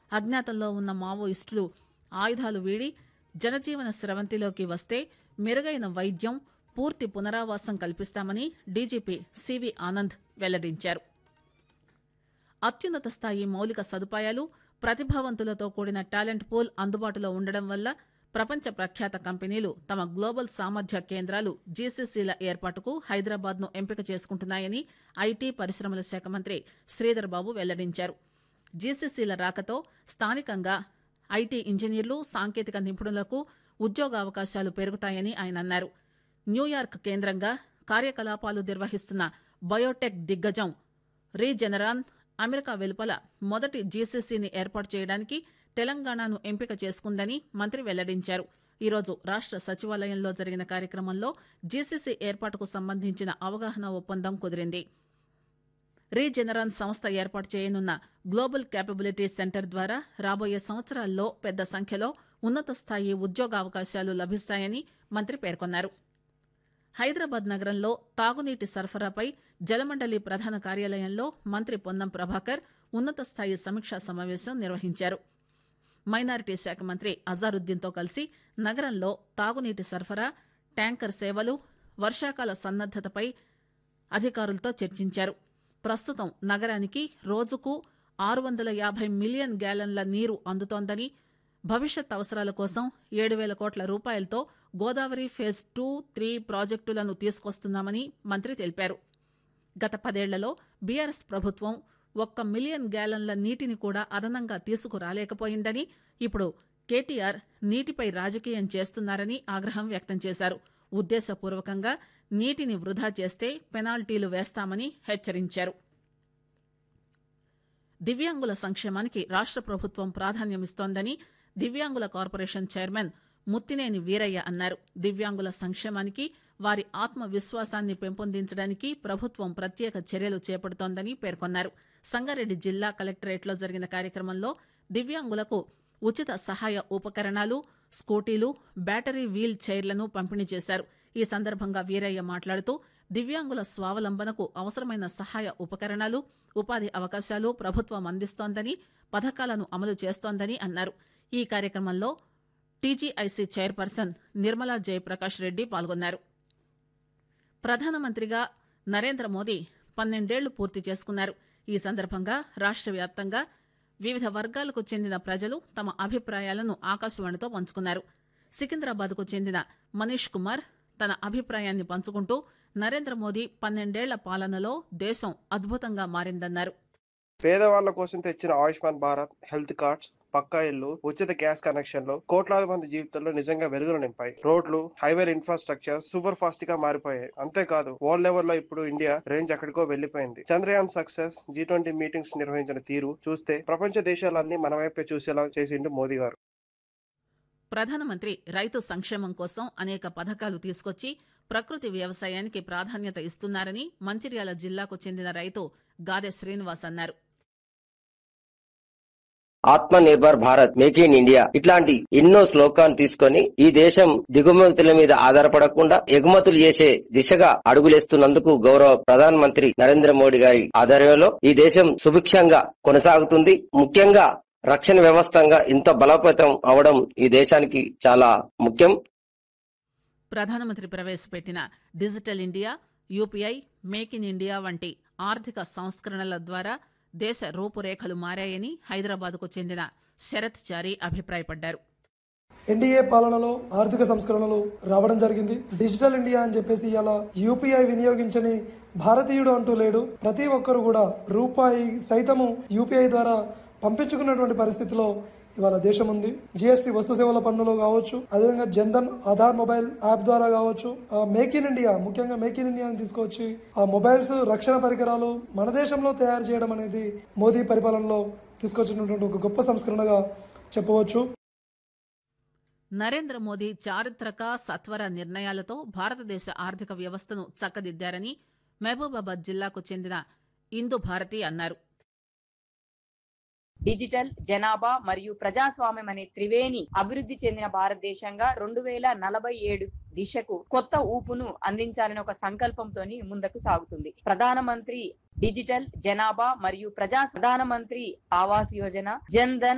అజ్ఞాతంలో ఉన్న మావోయిస్టులు ఆయుధాలు వీడి జనజీవన స్రవంతిలోకి వస్తే మెరుగైన వైద్యం పూర్తి పునరావాసం కల్పిస్తామని డీజీపీ సివి ఆనంద్ వెల్లడించారు అత్యున్నత స్థాయి మౌలిక సదుపాయాలు ప్రతిభావంతులతో కూడిన టాలెంట్ పూల్ అందుబాటులో ఉండడం వల్ల ప్రపంచ ప్రఖ్యాత కంపెనీలు తమ గ్లోబల్ సామర్థ్య కేంద్రాలు జీసీసీల ఏర్పాటుకు హైదరాబాద్ను ఎంపిక చేసుకుంటున్నాయని ఐటీ పరిశ్రమల శాఖ మంత్రి శ్రీధర్ బాబు వెల్లడించారు జీసీసీల రాకతో స్థానికంగా ఐటీ ఇంజనీర్లు సాంకేతిక నిపుణులకు ఉద్యోగావకాశాలు పెరుగుతాయని ఆయన అన్నారు న్యూయార్క్ కేంద్రంగా కార్యకలాపాలు నిర్వహిస్తున్న బయోటెక్ దిగ్గజం రీజెనరాన్ అమెరికా వెలుపల మొదటి జీసీసీని ఏర్పాటు చేయడానికి తెలంగాణను ఎంపిక చేసుకుందని మంత్రి వెల్లడించారు ఈరోజు రాష్ట సచివాలయంలో జరిగిన కార్యక్రమంలో జీసీసీ ఏర్పాటుకు సంబంధించిన అవగాహన ఒప్పందం కుదిరింది రీజెనరాన్ సంస్థ ఏర్పాటు చేయనున్న గ్లోబల్ క్యాపబిలిటీ సెంటర్ ద్వారా రాబోయే సంవత్సరాల్లో పెద్ద సంఖ్యలో ఉన్నత స్థాయి ఉద్యోగావకాశాలు లభిస్తాయని మంత్రి పేర్కొన్నారు హైదరాబాద్ నగరంలో తాగునీటి సరఫరాపై జలమండలి ప్రధాన కార్యాలయంలో మంత్రి పొన్నం ప్రభాకర్ ఉన్నత స్థాయి సమీక్షా సమావేశం నిర్వహించారు మైనారిటీ శాఖ మంత్రి అజారుద్దీన్తో కలిసి నగరంలో తాగునీటి సరఫరా ట్యాంకర్ సేవలు వర్షాకాల సన్నద్దతపై అధికారులతో చర్చించారు ప్రస్తుతం నగరానికి రోజుకు ఆరు వందల యాభై మిలియన్ గ్యాలన్ల నీరు అందుతోందని భవిష్యత్ అవసరాల కోసం ఏడు వేల కోట్ల రూపాయలతో గోదావరి ఫేజ్ టూ త్రీ ప్రాజెక్టులను తీసుకొస్తున్నామని మంత్రి తెలిపారు గత పదేళ్లలో బీఆర్ఎస్ ప్రభుత్వం ఒక్క మిలియన్ గ్యాలన్ల నీటిని కూడా అదనంగా తీసుకురాలేకపోయిందని ఇప్పుడు కేటీఆర్ నీటిపై రాజకీయం చేస్తున్నారని ఆగ్రహం వ్యక్తం చేశారు ఉద్దేశపూర్వకంగా నీటిని వృధా చేస్తే పెనాల్టీలు వేస్తామని హెచ్చరించారు దివ్యాంగుల సంక్షేమానికి రాష్ట ప్రభుత్వం ప్రాధాన్యమిస్తోందని దివ్యాంగుల కార్పొరేషన్ చైర్మన్ ముత్తినేని వీరయ్య అన్నారు దివ్యాంగుల సంక్షేమానికి వారి ఆత్మవిశ్వాసాన్ని పెంపొందించడానికి ప్రభుత్వం ప్రత్యేక చర్యలు చేపడుతోందని పేర్కొన్నారు సంగారెడ్డి జిల్లా కలెక్టరేట్లో జరిగిన కార్యక్రమంలో దివ్యాంగులకు ఉచిత సహాయ ఉపకరణాలు స్కూటీలు బ్యాటరీ వీల్ చైర్లను పంపిణీ చేశారు ఈ సందర్భంగా వీరయ్య మాట్లాడుతూ దివ్యాంగుల స్వావలంబనకు అవసరమైన సహాయ ఉపకరణాలు ఉపాధి అవకాశాలు ప్రభుత్వం అందిస్తోందని పథకాలను అమలు చేస్తోందని అన్నారు ఈ కార్యక్రమంలో టీజీఐసీ చైర్పర్సన్ నిర్మలా జయప్రకాష్ రెడ్డి పాల్గొన్నారు ప్రధానమంత్రిగా నరేంద్ర మోదీ పన్నెండేళ్లు పూర్తి చేసుకున్నారు ఈ సందర్భంగా రాష్ట్ర వ్యాప్తంగా వివిధ వర్గాలకు చెందిన ప్రజలు తమ అభిప్రాయాలను ఆకాశవాణితో పంచుకున్నారు సికింద్రాబాద్కు చెందిన మనీష్ కుమార్ తన అభిప్రాయాన్ని పంచుకుంటూ నరేంద్ర మోదీ పన్నెండేళ్ల పాలనలో దేశం అద్భుతంగా మారిందన్నారు పేదవాళ్ల కోసం తెచ్చిన ఆయుష్మాన్ భారత్ హెల్త్ కార్డ్స్ పక్కా ఇల్లు ఉచిత గ్యాస్ కనెక్షన్లు కోట్లాది మంది జీవితాల్లో నిజంగా వెలుగులు నింపాయి రోడ్లు హైవే ఇన్ఫ్రాస్ట్రక్చర్ సూపర్ ఫాస్ట్ గా మారిపోయాయి అంతేకాదు వరల్డ్ లెవెల్ లో ఇప్పుడు ఇండియా రేంజ్ ఎక్కడికో వెళ్లిపోయింది Chandrayaan success G twenty meetings నిర్వహించిన తీరు చూస్తే ప్రపంచ దేశాలన్నీ మన వైపే చూసేలా చేసిండు మోదీ గారు ప్రధానమంత్రి రైతు సంక్షేమం కోసం అనేక పథకాలు తీసుకొచ్చి ప్రకృతి వ్యవసాయానికి ప్రాధాన్యత ఇస్తున్నారని మంచిర్యాల జిల్లాకు చెందిన రైతు గాదె శ్రీనివాస్ అన్నారు Atmanirbhar Bharat make in India ఇట్లాంటి ఎన్నో శ్లోకాన్ని తీసుకొని ఈ దేశం దిగుమతుల మీద ఆధారపడకుండా ఎగుమతులు చేసే దిశగా అడుగులేస్తున్నందుకు గౌరవ ప్రధాన మంత్రి నరేంద్ర మోడీ గారి ఆధ్వర్యంలో ఈ దేశం సుభిక్షంగా కొనసాగుతుంది ముఖ్యంగా రక్షణ వ్యవస్థంగా ఇంత బలోపేతం అవడం ఈ దేశానికి చాలా ముఖ్యం ప్రధానమంత్రి ప్రవేశపెట్టిన digital India UPI make in India వంటి ఆర్థిక సంస్కరణల ద్వారా దేశ రూపురేఖలు మారాయని హైదరాబాద్కు చెందిన శరత్ చారి అభిప్రాయపడ్డారు ఎన్డీఏ పాలనలో ఆర్థిక సంస్కరణలు రావడం జరిగింది డిజిటల్ ఇండియా అని చెప్పేసి ఇలా యూపీఐ వినియోగించని భారతీయుడు అంటూ లేడు ప్రతి ఒక్కరు కూడా రూపాయి సైతము యూపీఐ ద్వారా పంపించుకున్నటువంటి పరిస్థితిలో ఇవాళ దేశం ఉంది జిఎస్టీ వస్తు సేవల పన్నులో కావచ్చు అదేవిధంగా జన్ధన్ ఆధార్ మొబైల్ యాప్ ద్వారా కావచ్చు మేక్ ఇన్ ఇండియా ముఖ్యంగా మేక్ ఇన్ ఇండియా తీసుకొచ్చి ఆ మొబైల్స్ రక్షణ పరికరాలు మన దేశంలో తయారు చేయడం అనేది మోదీ పరిపాలనలో తీసుకొచ్చినటువంటి ఒక గొప్ప సంస్కరణగా చెప్పవచ్చు నరేంద్ర మోదీ చారిత్రక సత్వర నిర్ణయాలతో భారతదేశ ఆర్థిక వ్యవస్థను చక్కదిద్దారని మహబూబాబాద్ జిల్లాకు చెందిన ఇందు భారతి అన్నారు డిజిటల్ జనాభా మరియు ప్రజాస్వామ్యం అనే త్రివేణి అభివృద్ధి చెందిన భారతదేశంగా రెండు వేల నలభై ఏడు దిశకు కొత్త ఊపును అందించాలని ఒక సంకల్పంతో ముందుకు సాగుతుంది ప్రధానమంత్రి డిజిటల్ జనాభా మరియు ప్రజా ప్రధానమంత్రి ఆవాస్ యోజన జన్ ధన్